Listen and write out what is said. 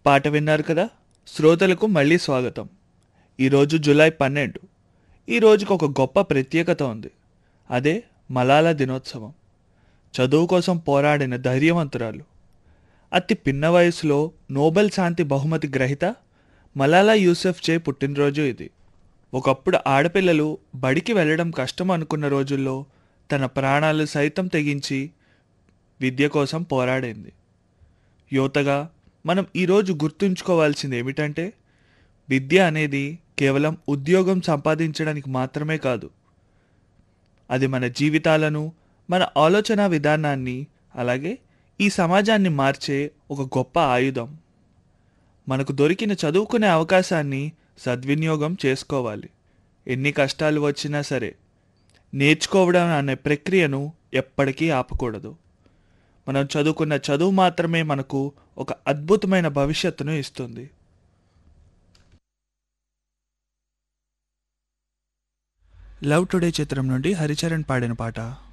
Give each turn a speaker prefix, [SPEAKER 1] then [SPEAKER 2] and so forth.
[SPEAKER 1] పాట విన్నారు కదా శ్రోతలకు మళ్ళీ స్వాగతం ఈరోజు జూలై పన్నెండు ఈ రోజుకి ఒక గొప్ప ప్రత్యేకత ఉంది అదే మలాలా దినోత్సవం చదువు కోసం పోరాడిన ధైర్యవంతురాలు అతి పిన్న వయసులో నోబెల్ శాంతి బహుమతి గ్రహీత మలాలా యూసెఫ్ చే పుట్టినరోజు ఇది ఒకప్పుడు ఆడపిల్లలు బడికి వెళ్ళడం కష్టం అనుకున్న రోజుల్లో తన ప్రాణాలు సైతం తెగించి విద్య కోసం పోరాడింది యువతగా మనం ఈరోజు గుర్తుంచుకోవాల్సింది ఏమిటంటే విద్య అనేది కేవలం ఉద్యోగం సంపాదించడానికి మాత్రమే కాదు అది మన జీవితాలను మన ఆలోచన విధానాన్ని అలాగే ఈ సమాజాన్ని మార్చే ఒక గొప్ప ఆయుధం మనకు దొరికిన చదువుకునే అవకాశాన్ని సద్వినియోగం చేసుకోవాలి ఎన్ని కష్టాలు వచ్చినా సరే నేర్చుకోవడం అనే ప్రక్రియను ఎప్పటికీ ఆపకూడదు మనం చదువుకున్న చదువు మాత్రమే మనకు ఒక అద్భుతమైన భవిష్యత్తును ఇస్తుంది లవ్ టుడే చిత్రం నుండి హరిచరణ్ పాడిన పాట